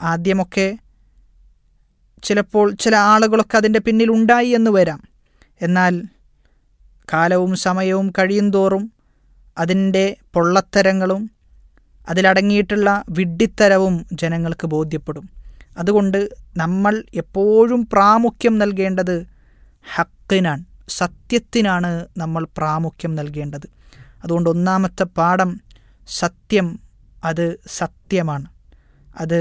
ആദ്യമൊക്കെ ചിലപ്പോൾ ചില ആളുകളൊക്കെ അതിൻ്റെ പിന്നിൽ ഉണ്ടായി എന്ന് വരാം എന്നാൽ കാലവും സമയവും കഴിയുന്തോറും അതിൻ്റെ പൊള്ളത്തരങ്ങളും അതിലടങ്ങിയിട്ടുള്ള വിഡ്ഢിത്തരവും ജനങ്ങൾക്ക് ബോധ്യപ്പെടും അതുകൊണ്ട് നമ്മൾ എപ്പോഴും പ്രാമുഖ്യം നൽകേണ്ടത് ഹക്കിനാണ് സത്യത്തിനാണ് നമ്മൾ പ്രാമുഖ്യം നൽകേണ്ടത് അതുകൊണ്ട് ഒന്നാമത്തെ പാഠം സത്യം അത് സത്യമാണ് അത്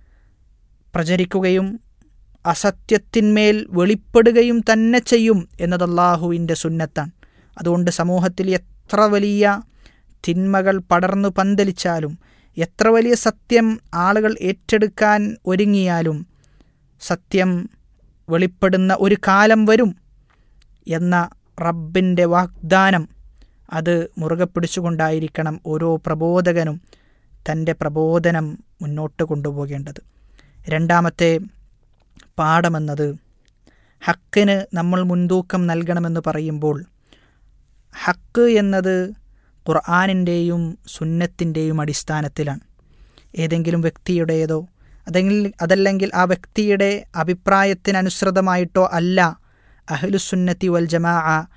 പ്രചരിക്കുകയും അസത്യത്തിന്മേൽ വെളിപ്പെടുകയും തന്നെ ചെയ്യും എന്നത് അള്ളാഹുവിൻ്റെ സുന്നത്താണ് അതുകൊണ്ട് സമൂഹത്തിൽ എത്ര വലിയ തിന്മകൾ പടർന്നു പന്തലിച്ചാലും എത്ര വലിയ സത്യം ആളുകൾ ഏറ്റെടുക്കാൻ ഒരുങ്ങിയാലും സത്യം വെളിപ്പെടുന്ന ഒരു കാലം വരും എന്ന റബ്ബിൻ്റെ വാഗ്ദാനം അത് മുറുകെ പിടിച്ചുകൊണ്ടായിരിക്കണം ഓരോ പ്രബോധകനും തൻ്റെ പ്രബോധനം മുന്നോട്ട് കൊണ്ടുപോകേണ്ടത് രണ്ടാമത്തെ പാഠമെന്നത് ഹക്കിന് നമ്മൾ മുൻതൂക്കം നൽകണമെന്ന് പറയുമ്പോൾ ഹക്ക് എന്നത് ഖുർആാനിൻ്റെയും സുന്നത്തിൻ്റെയും അടിസ്ഥാനത്തിലാണ് ഏതെങ്കിലും വ്യക്തിയുടേതോ അതെങ്കിൽ അതല്ലെങ്കിൽ ആ വ്യക്തിയുടെ അഭിപ്രായത്തിനനുസൃതമായിട്ടോ അല്ല അഹ്ലുസുന്നത്തി വൽ ജമാ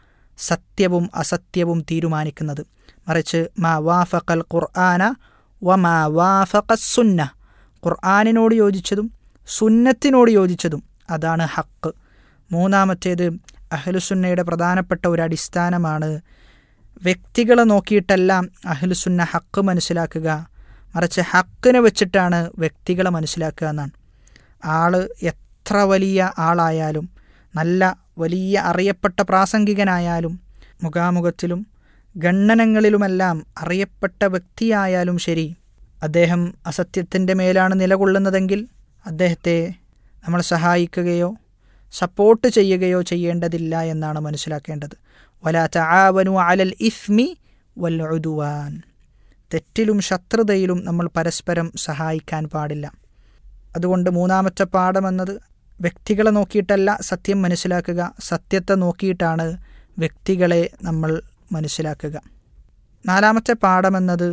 സത്യവും അസത്യവും തീരുമാനിക്കുന്നത് മറിച്ച് മാ വാഫഖൽ ഖുർആന വ മാ വാഫഖ സുന്ന ഖുർആാനിനോട് യോജിച്ചതും സുന്നത്തിനോട് യോജിച്ചതും അതാണ് ഹക്ക് മൂന്നാമത്തേത് അഹ്ലുസുന്നയുടെ പ്രധാനപ്പെട്ട ഒരു അടിസ്ഥാനമാണ് വ്യക്തികളെ നോക്കിയിട്ടെല്ലാം അഹ്ലുസുന്ന ഹക്ക് മനസ്സിലാക്കുക മറിച്ച് ഹക്കിനെ വെച്ചിട്ടാണ് വ്യക്തികളെ മനസ്സിലാക്കുക എന്നാണ് ആള് എത്ര വലിയ ആളായാലും നല്ല വലിയ അറിയപ്പെട്ട പ്രാസംഗികനായാലും മുഖാമുഖത്തിലും ഗണ്ണനങ്ങളിലുമെല്ലാം അറിയപ്പെട്ട വ്യക്തിയായാലും ശരി അദ്ദേഹം അസത്യത്തിൻ്റെ മേലാണ് നിലകൊള്ളുന്നതെങ്കിൽ അദ്ദേഹത്തെ നമ്മൾ സഹായിക്കുകയോ സപ്പോർട്ട് ചെയ്യുകയോ ചെയ്യേണ്ടതില്ല എന്നാണ് മനസ്സിലാക്കേണ്ടത് വലാ തആവനു അലൽ ഇസ്മി വൽ ഉദുവാൻ തെറ്റിലും ശത്രുതയിലും നമ്മൾ പരസ്പരം സഹായിക്കാൻ പാടില്ല അതുകൊണ്ട് മൂന്നാമത്തെ പാഠമെന്നത് വ്യക്തികളെ നോക്കിയിട്ടല്ല സത്യം മനസ്സിലാക്കുക സത്യത്തെ നോക്കിയിട്ടാണ് വ്യക്തികളെ നമ്മൾ മനസ്സിലാക്കുക നാലാമത്തെ പാഠമെന്നത്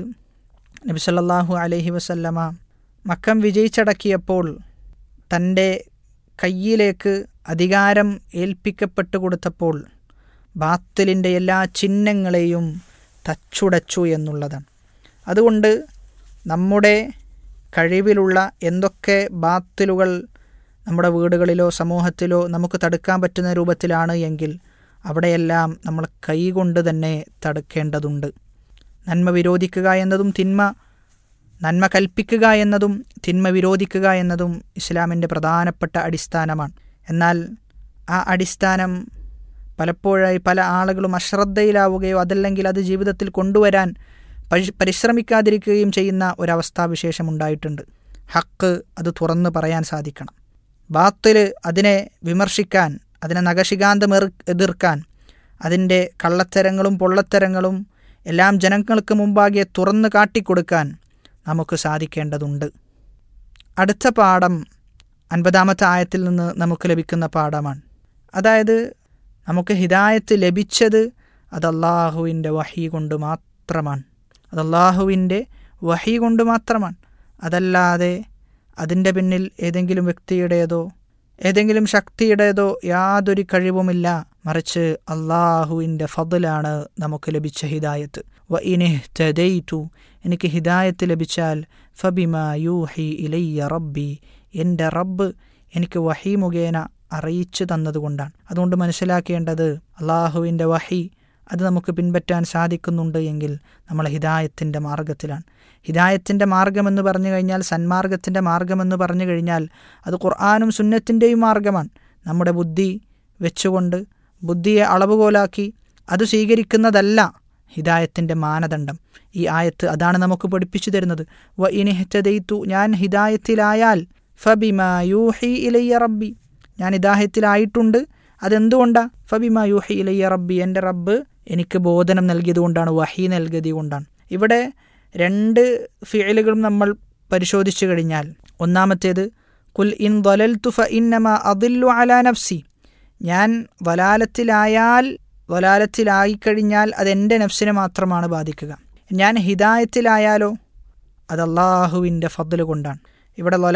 നബി സല്ലല്ലാഹു അലൈഹി വസല്ലമ മക്കം വിജയിച്ചടക്കിയപ്പോൾ തൻ്റെ കയ്യിലേക്ക് അധികാരം ഏൽപ്പിക്കപ്പെട്ടു കൊടുത്തപ്പോൾ ബാത്തിലിൻ്റെ എല്ലാ ചിഹ്നങ്ങളെയും തച്ചുടച്ചു എന്നുള്ളതാണ് അതുകൊണ്ട് നമ്മുടെ കഴിവിലുള്ള എന്തൊക്കെ ബാത്തിലുകൾ നമ്മുടെ വീടുകളിലോ സമൂഹത്തിലോ നമുക്ക് തടുക്കാൻ പറ്റുന്ന രൂപത്തിലാണ് എങ്കിൽ അവിടെയെല്ലാം നമ്മൾ കൈകൊണ്ട് തന്നെ തടുക്കേണ്ടതുണ്ട് നന്മ വിരോധിക്കുക എന്നതും തിന്മ നന്മ കൽപ്പിക്കുക എന്നതും തിന്മ വിരോധിക്കുക എന്നതും ഇസ്ലാമിൻ്റെ പ്രധാനപ്പെട്ട അടിസ്ഥാനമാണ് എന്നാൽ ആ അടിസ്ഥാനം പലപ്പോഴായി പല ആളുകളും അശ്രദ്ധയിലാവുകയോ അതല്ലെങ്കിൽ അത് ജീവിതത്തിൽ കൊണ്ടുവരാൻ പരി പരിശ്രമിക്കാതിരിക്കുകയും ചെയ്യുന്ന ഒരവസ്ഥാവിശേഷം ഉണ്ടായിട്ടുണ്ട് ഹക്ക് അത് തുറന്നു പറയാൻ സാധിക്കണം ബാത്തിൽ അതിനെ വിമർശിക്കാൻ അതിനെ നഖശികാന്തം എതിർക്കാൻ അതിൻ്റെ കള്ളത്തരങ്ങളും പൊള്ളത്തരങ്ങളും എല്ലാം ജനങ്ങൾക്ക് മുമ്പാകെ തുറന്നു കാട്ടിക്കൊടുക്കാൻ നമുക്ക് സാധിക്കേണ്ടതുണ്ട് അടുത്ത പാഠം അൻപതാമത്തെ ആയത്തിൽ നിന്ന് നമുക്ക് ലഭിക്കുന്ന പാഠമാണ് അതായത് നമുക്ക് ഹിദായത്ത് ലഭിച്ചത് അത് അള്ളാഹുവിൻ്റെ വഹി കൊണ്ട് മാത്രമാണ് അത് അള്ളാഹുവിൻ്റെ വഹി കൊണ്ട് മാത്രമാണ് അതല്ലാതെ അതിൻ്റെ പിന്നിൽ ഏതെങ്കിലും വ്യക്തിയുടേതോ ഏതെങ്കിലും ശക്തിയുടേതോ യാതൊരു കഴിവുമില്ല മറിച്ച് അള്ളാഹുവിൻ്റെ ഫضലാണ് നമുക്ക് ലഭിച്ച ഹിദായത്ത് വ ഇനിഹ്തദൈതു എനിക്ക് ഹിദായത്ത് ലഭിച്ചാൽ ഫബിമ യൂഹി ഇലയ്യ റബ്ബി എൻ്റെ റബ്ബ് എനിക്ക് വഹി മുഖേന അറിയിച്ചു തന്നതുകൊണ്ടാണ് അതുകൊണ്ട് മനസ്സിലാക്കേണ്ടത് അള്ളാഹുവിൻ്റെ വഹി അത് നമുക്ക് പിൻപറ്റാൻ സാധിക്കുന്നുണ്ട് എങ്കിൽ നമ്മൾ ഹിദായത്തിൻ്റെ മാർഗത്തിലാണ് ഹിദായത്തിൻ്റെ മാർഗമെന്ന് പറഞ്ഞു കഴിഞ്ഞാൽ സന്മാർഗത്തിൻ്റെ മാർഗമെന്ന് പറഞ്ഞു കഴിഞ്ഞാൽ അത് ഖുർആാനും സുന്നത്തിൻ്റെയും മാർഗമാണ് നമ്മുടെ ബുദ്ധി വെച്ചുകൊണ്ട് ബുദ്ധിയെ അളവുകോലാക്കി അത് സ്വീകരിക്കുന്നതല്ല ഹിദായത്തിൻ്റെ മാനദണ്ഡം ഈ ആയത്ത് അതാണ് നമുക്ക് പഠിപ്പിച്ചു തരുന്നത് വ ഇനിഹ്തദൈത്തു ഞാൻ ഹിദായത്തിലായാൽ ഫബിമ യൂഹി ഇലയ്യ റബ്ബി ഞാൻ ഹിദായത്തിലായിട്ടുണ്ട് അതെന്തുകൊണ്ടാണ് ഫബിമ യൂഹി ഇലയ്യ റബ്ബി എൻ്റെ റബ്ബ് എനിക്ക് ബോധനം നൽകിയതുകൊണ്ടാണ് വഹി നൽകിയത് കൊണ്ടാണ് ഇവിടെ രണ്ട് ഫിയലുകളും നമ്മൾ പരിശോധിച്ചു കഴിഞ്ഞാൽ ഒന്നാമത്തേത് കുൽ ഇൻ ദൊലൽത്തു ഫ ഇന്നമ അതില്ലു അലാ നഫ്സി ഞാൻ വലാലത്തിലായാൽ വലാലത്തിലായിക്കഴിഞ്ഞാൽ അതെൻ്റെ നഫ്സിനെ മാത്രമാണ് ബാധിക്കുക ഞാൻ ഹിദായത്തിലായാലോ അത് അള്ളാഹുവിൻ്റെ ഫضൽ കൊണ്ടാണ് ഇവിടെ